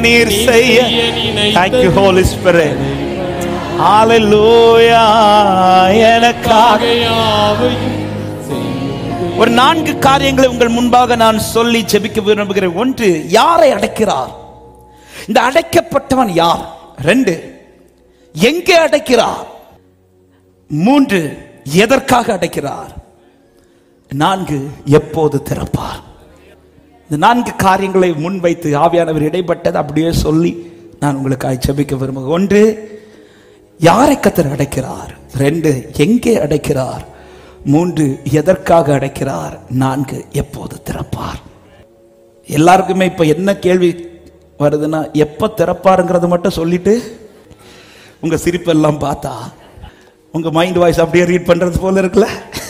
நீர் செய்ய Thank you Holy Spirit Hallelujah எனக்காக ஒரு நான்கு காரியங்களை உங்கள் முன்பாக நான் சொல்லி ஜெபிக்க விரும்புகிறேன் ஒன்று யாரை அடைக்கிறார் இந்த அடைக்கப்பட்டவன் யார் ரெண்டு எங்கே அடைக்கிறார் மூன்று எதற்காக அடைக்கிறார் நான்கு எப்போது திறப்பார் இந்த நான்கு காரியங்களை முன்வைத்து ஆவியானவர் இடைப்பட்டது அப்படியே சொல்லி நான் உங்களுக்காக ஜெபிக்க விரும்புகிறேன் ஒன்று யாரை கத்தர் அடைக்கிறார் ரெண்டு எங்கே அடைக்கிறார் மூன்று எதற்காக அடைக்கிறார் நான்கு எப்போது திறப்பார் எல்லாருக்குமே இப்ப என்ன கேள்வி வருதுன்னா எப்ப திறப்பாருங்கிறத மட்டும் சொல்லிட்டு உங்க சிரிப்பெல்லாம் பார்த்தா உங்க மைண்ட் வாய்ஸ் அப்படியே ரீட் பண்றது போல இருக்குல்ல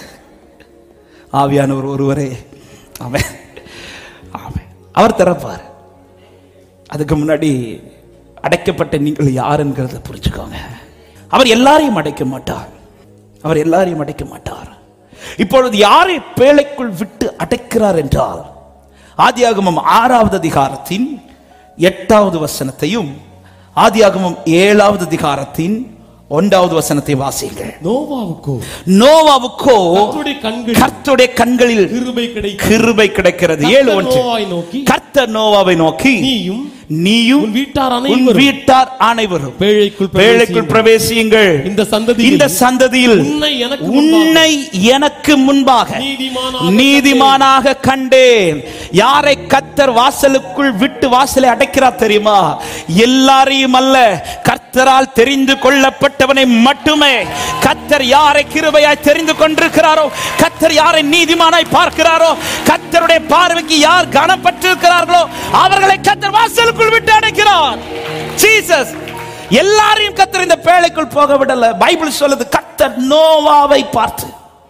ஆவியானவர் ஒருவரே அவன் அவன் அவர் திறப்பார் அதுக்கு முன்னாடி அடைக்கப்பட்ட நீங்கள் யாருங்கிறத புரிஞ்சுக்கோங்க அவர் எல்லாரையும் அடைக்க மாட்டார் அவர் எல்லாரையும் அடைக்க மாட்டார் இப்பொழுது யாரை பேழைக்குள் விட்டு அடைக்கிறார் என்றால் ஆதியாகமம் ஆறாவது அதிகாரத்தின் எட்டாவது வசனத்தையும் ஆதியாகமம் ஏழாவது அதிகாரத்தின் ஒன்றாவது வசனத்தை வாசியுங்கள் நோவாவுக்கோ நோவாவுக்கோ கர்த்தருடைய கண்களில் கர்த்தருடைய கண்களில் கிருபை கிடைக்கும் கிருபை கிடைக்கிறது ஏழு கர்த்தர் ஒன்று நோவாவை நோக்கி கர்த்தர் நோவாவை நோக்கி நீயும் நீயும் உன் வீட்டார் உன் அனைவரும் வீட்டார் அனைவரும் பேழைக்குள் பேழைக்குள் பிரவேசியுங்கள் இந்த சந்ததியில் இந்த சந்ததியில் உன்னை எனக்கு உன்னை எனக்கு முன்பாக நீதிமானாக நீதிமானாக கண்டேன் யாரை கத்தர் வாசலுக்குள் விட்டு வாசலை அடைக்கிறார் தெரியுமா எல்லாரையும் அல்ல கர்த்தரால் தெரிந்து கொள்ளப்பட்டவனை மட்டுமே கத்தர் யாரை கிருபையாய் தெரிந்து கொண்டிருக்கிறாரோ கத்தர் யாரை நீதிமானாய் பார்க்கிறாரோ கத்தருடைய பார்வைக்கு யார் கனப்பட்டிருக்கிறார்களோ அவர்களை கத்தர் வாசலுக்குள் விட்டு அடைக்கிறார் ஜீசஸ் எல்லாரையும் கத்தர் இந்த பேழைக்குள் போக விடல பைபிள் சொல்லுது கத்தர் நோவாவை பார்த்து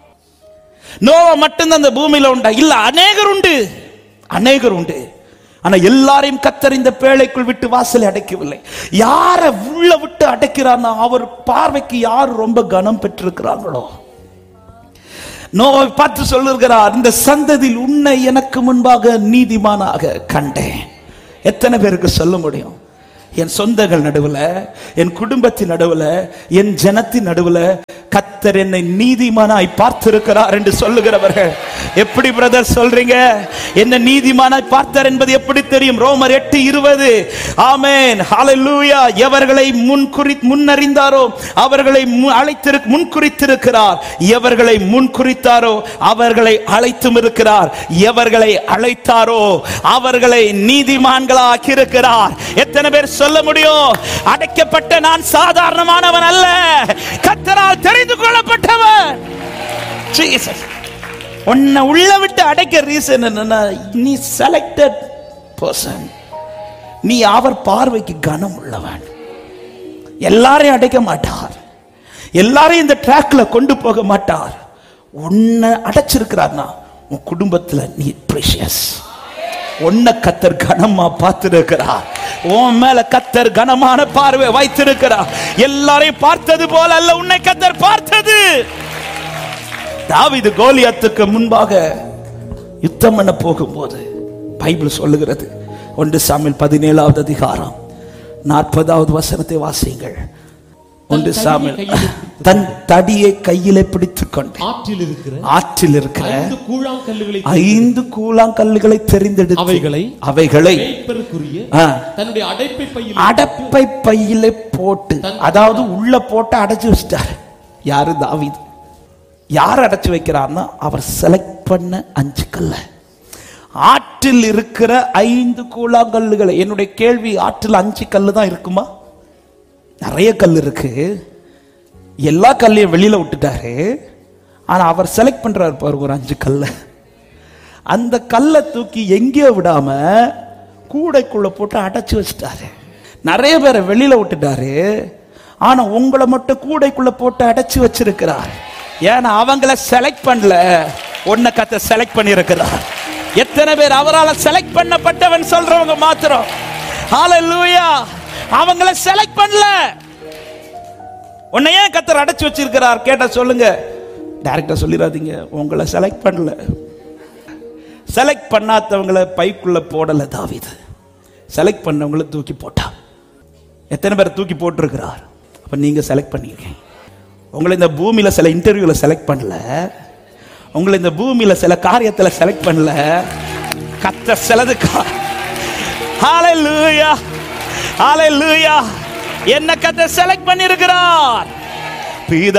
நோவா மட்டும்தான் அந்த பூமியில உண்டா இல்ல அநேகர் உண்டு அநேகர் உண்டு ஆனா எல்லாரையும் கத்தர் இந்த பேழைக்குள் விட்டு வாசலை அடைக்கவில்லை யாரை உள்ள விட்டு அடைக்கிறார்னா அவர் பார்வைக்கு யார் ரொம்ப கனம் பெற்றிருக்கிறாங்களோ நோவை பார்த்து சொல்லுகிறார் இந்த சந்ததியில் உன்னை எனக்கு முன்பாக நீதிமானாக கண்டேன் எத்தனை பேருக்கு சொல்ல முடியும் என் சொந்தங்கள் நடுவுல என் குடும்பத்தின் நடுவுல என் ஜனத்தின் நடுவுல கத்தர் என்னை நீதிமானாய் பார்த்திருக்கிறார் என்று சொல்லுகிறவர்கள் எப்படி பிரதர் சொல்றீங்க என்ன நீதிமானாய் பார்த்தார் என்பது எப்படி தெரியும் ரோமர் எட்டு இருபது ஆமென் ஹalleluya எவர்களை முன்குறி முன்னறிந்தாரோ அவர்களை மு- அழைத்திரு முன்குறித்திருக்கிறார் எவர்களை முன்குறித்தாரோ அவர்களை அழைத்தும் இருக்கிறார் எவர்களை அழைத்தாரோ அவர்களை நீதிமான்களாக்கி இருக்கிறார் எத்தனை பேர் சொல்ல முடியும் அடைக்கப்பட்ட நான் சாதாரணமானவன் அல்ல கத்தரால் தெரிந்து கொள்ளப்பட்டவன் ஜீசஸ் உன்னை உள்ள விட்டு அடைக்க ரீசன் என்னன்னா நீ செலக்டட் பர்சன் நீ அவர் பார்வைக்கு கனம் உள்ளவன் எல்லாரையும் அடைக்க மாட்டார் எல்லாரையும் இந்த ட்ராக்ல கொண்டு போக மாட்டார் உன்னை அடைச்சிருக்கிறார்னா உன் குடும்பத்துல நீ ப்ரெஷியஸ் உன்னை கத்தர் கனமா பார்த்திருக்கிறார் உன் மேல கத்தர் கனமான பார்வை வைத்திருக்கிறார் எல்லாரையும் பார்த்தது போல அல்ல உன்னை கத்தர் பார்த்தது தாவீது கோலியாத்துக்கு முன்பாக யுத்தம் பண்ண போகும்போது பைபிள் சொல்லுகிறது ஒன்று சாமியல் பதினேழாவது அதிகாரம் நாற்பதாவது வசனத்தை வாசியுங்கள் ஒன்று சாமியல் தன் தடியை கையிலே பிடித்துக் கொண்டு ஆற்றில் இருக்கிற ஆற்றில் இருக்கிற ஐந்து கூழாங்கல்லுகளை ஐந்து கூழாங்கல்லுகளை தெரிந்தெடுத்து அவைகளை அவைகளை மேய்ப்பருக்குரிய ஆ, தன்னுடைய அடைப்பை பையில் அடப்பை பையிலே போட்டு அதாவது உள்ள போட்டு அடைச்சு வச்சிட்டாரு யாரு தாவீது யார் அடைச்சு வைக்கிறார்னா அவர் செலக்ட் பண்ண அஞ்சு கல்ல ஆற்றில் இருக்கிற ஐந்து கூழாங்கல்லுகளை என்னுடைய கேள்வி ஆற்றில் அஞ்சு கல்லு தான் இருக்குமா நிறைய கல் இருக்கு எல்லா கல்லையும் வெளியில விட்டுட்டாரு ஆனா அவர் செலக்ட் பண்றாரு பாருங்க ஒரு அஞ்சு கல்ல அந்த கல்லை தூக்கி எங்கேயோ விடாம கூடைக்குள்ள போட்டு அடைச்சு வச்சிட்டாரு நிறைய பேரை வெளியில விட்டுட்டாரு ஆனா உங்களை மட்டும் கூடைக்குள்ள போட்டு அடைச்சு வச்சிருக்கிறார் ஏன்னா அவங்கள செலக்ட் பண்ணல உன்னை கத்த செலக்ட் பண்ணியிருக்கிறார் எத்தனை பேர் அவரால் செலக்ட் பண்ணப்பட்டவன் சொல்றவங்க மாத்திரம் ஹalleluya அவங்கள செலக்ட் பண்ணல உன்னை ஏன் கத்தர் அடைச்சு வச்சிருக்கிறார் கேட்டா சொல்லுங்க டைரக்டா சொல்லிடாதீங்க உங்களை செலக்ட் பண்ணல செலக்ட் பண்ணாதவங்களை பைக்குள்ள போடல தாவீது செலக்ட் பண்ணவங்களை தூக்கி போட்டார் எத்தனை பேரை தூக்கி போட்டிருக்கிறார் அப்ப நீங்க செலக்ட் பண்ணியிருக்கீங்க உங்களை இந்த பூமியில சில இன்டர்வியூல செலக்ட் பண்ணல உங்களை இந்த பூமியில சில காரியத்துல செலக்ட் பண்ணல கத்த சிலதுக்கா ஹalleluya ஹalleluya என்ன கத்த செலக்ட் பண்ணியிருக்கிறார் பிதா